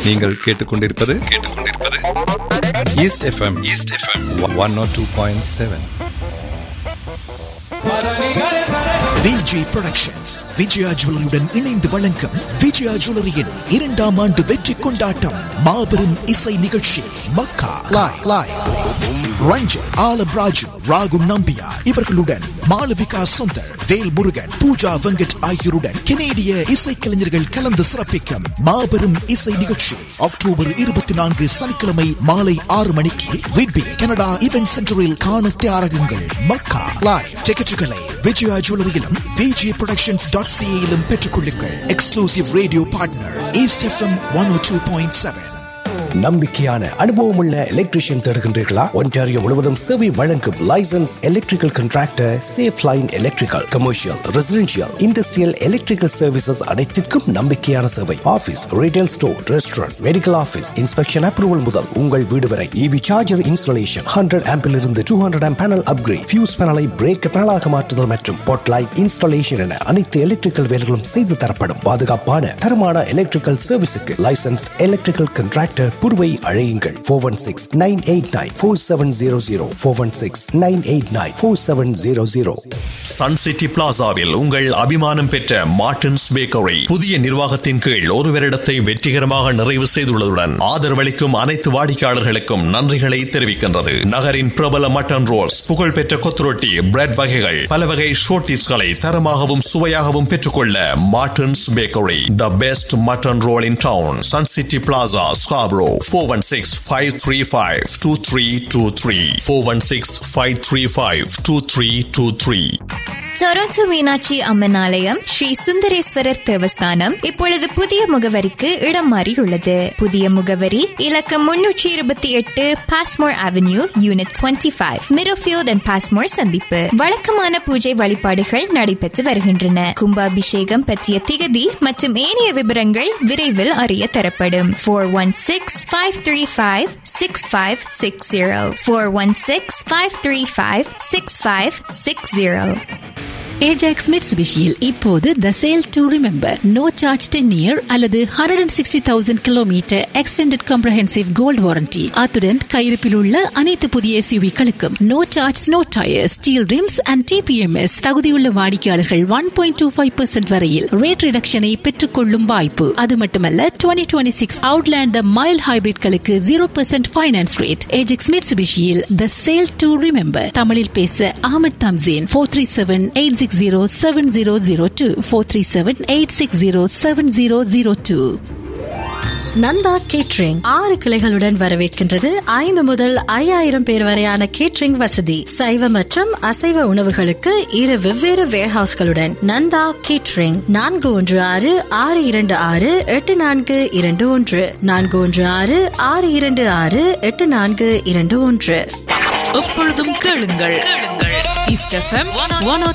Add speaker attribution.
Speaker 1: நீங்கள் கேட்டுக்கொண்டிருப்பது கேட்டுக்கொண்டிருப்பது East FM East FM one nought two point seven
Speaker 2: Viji productions Vijaya ஜுவல்லரியுடன் இணைந்து வழங்கும் விஜயா ஜுவல்லரியின் இரண்டாம் ஆண்டு வெற்றி கொண்டாட்டம் மாபெரும் இசை நிகழ்ச்சி மக்கா லாய் லாய் ரஞ்சன் ஆலம் ராஜு ராகு நம்பியா இவர்களுடன் மாளவிகா சுந்தர் வேல் முருகன் பூஜா வெங்கட் ஆகியோருடன் கெனேடிய இசைக்கலைஞர்கள் கலந்து சிறப்பிக்கும் மாபெரும் இசை நிகழ்ச்சி அக்டோபர் இருபத்தி நான்கு சனிக்கிழமை மாலை ஆறு மணிக்கு விட்பி கனடா இவென்ட் சென்டரில் காண தயாராகுங்கள் மக்கா லாய் டிக்கெட்டுகளை விஜயா ஜுவல்லரியிலும் விஜி ப்ரொடக்ஷன்ஸ் டாட் சிஏயிலும் பெற்றுக்கொள்ளுங்கள் exclusive radio partner East FM one O two point seven
Speaker 3: நம்பிக்கையான அனுபவமுள்ள எலக்ட்ரிஷியன் தேடுகின்றீர்களா ஒன்டாரியோ முழுவதும் சேவை வழங்கும் licence electrical contractor Safe Line electrical commercial residential industrial electrical services அனைத்திற்கும் நம்பிக்கையான சேவை office retail store restaurant medical office inspection approval முதல் உங்கள் வீடு வரை இவி சார்ஜர் இன்ஸ்டாலேஷன் ஹண்ட்ரட் ஆம்பில் இருந்து two hundred amp panel upgrade fuse பேனலை பிரேக் பேனலாக மாற்றுதல் மற்றும் பொட் லைட் இன்ஸ்டாலேஷன் என அனைத்து எலக்ட்ரிக்கல் வேலைகளும் செய்து தரப்படும் பாதுகாப்பான தரமான எலக்ட்ரிக்கல் சர்வீஸுக்கு லைசன்ஸ் எலக்ட்ரிக்கல் கண்ட்ராக்டர் புருவை அழையுங்கள் four one six nine eight nine four seven zero zero four one six nine eight nine four seven zero zero
Speaker 4: Sun City பிளாசாவில் உங்கள் அபிமானம் பெற்ற மார்டின்ஸ் பேக்கரி புதிய நிர்வாகத்தின் கீழ் ஒரு வருடத்தை வெற்றிகரமாக நிறைவு செய்துள்ளதுடன் ஆதரவளிக்கும் அனைத்து வாடிக்கையாளர்களுக்கும் நன்றிகளை தெரிவிக்கின்றது நகரின் பிரபல மட்டன் ரோல்ஸ் புகழ்பெற்ற கொத்துரொட்டி பிரெட் வகைகள் பல வகை ஷோர்டிஸ்களை தரமாகவும் சுவையாகவும் பெற்றுக்கொள்ள Martin's bakery the best mutton roll in town Sun City Plaza Scarborough four one six five three five two three two three four one six five three five two three two three
Speaker 5: Toronto Meenakshi Amman ஆலயம் ஸ்ரீ சுந்தரேஸ்வரர் தேவஸ்தானம் இப்பொழுது புதிய முகவரிக்கு இடம் மாறியுள்ளது புதிய முகவரி இலக்கம் முன்னூற்றி இருபத்தி எட்டு Passmore Avenue unit twenty five Middlefield and Passmore சந்திப்பு வழக்கமான பூஜை வழிபாடுகள் நடைபெற்று வருகின்றன கும்பாபிஷேகம் பற்றிய திகதி மற்றும் ஏனைய விவரங்கள் விரைவில் அறிய தரப்படும் four one six five three five six five six zero four one six five three five six five six zero
Speaker 6: Ajax மிட்சுபிஷியில் இப்போது the sale to remember no charge ten year அல்லது hundred and sixty thousand kilometre extended comprehensive gold warranty அத்துடன் கையிருப்பில் உள்ள அனைத்து புதிய எஸ்யூவிகளுக்கும் no charge no tyre steel rims and TPMS தகுதியுள்ள வாடிக்கையாளர்கள் one point two five percent வரையில் ரேட் ரிடக்ஷனை பெற்றுக் கொள்ளும் வாய்ப்பு அது மட்டுமல்ல twenty twenty six Outlander mile ஹைபிரிட்களுக்கு zero percent finance rate Ajax மிட்சுபிஷியில் த சேல் டு ரிமெம்பர் தமிழில் பேச அகமது தம்சேன் four three seven eight six zero seven zero zero two four three seven eight six zero seven zero zero two
Speaker 7: Nanda catering ஆறு கிளைகளுடன் வரவேற்கின்றது ஐந்து முதல் ஐயாயிரம் பேர் வரையான கேட்ரிங் வசதி சைவ மற்றும் அசைவ உணவுகளுக்கு இரு வெவ்வேறு வேர்ஹவுஸ்களுடன் நந்தா கேட்ரிங் நான்கு ஒன்று ஆறு ஆறு இரண்டு ஆறு எட்டு நான்கு இரண்டு ஒன்று நான்கு ஒன்று ஆறு ஆறு இரண்டு ஆறு எட்டு நான்கு இரண்டு ஒன்று
Speaker 8: எப்பொழுதும் கேளுங்கள் கேளுங்கள் ஈஸ்ட் எஃப்எம் ஒன்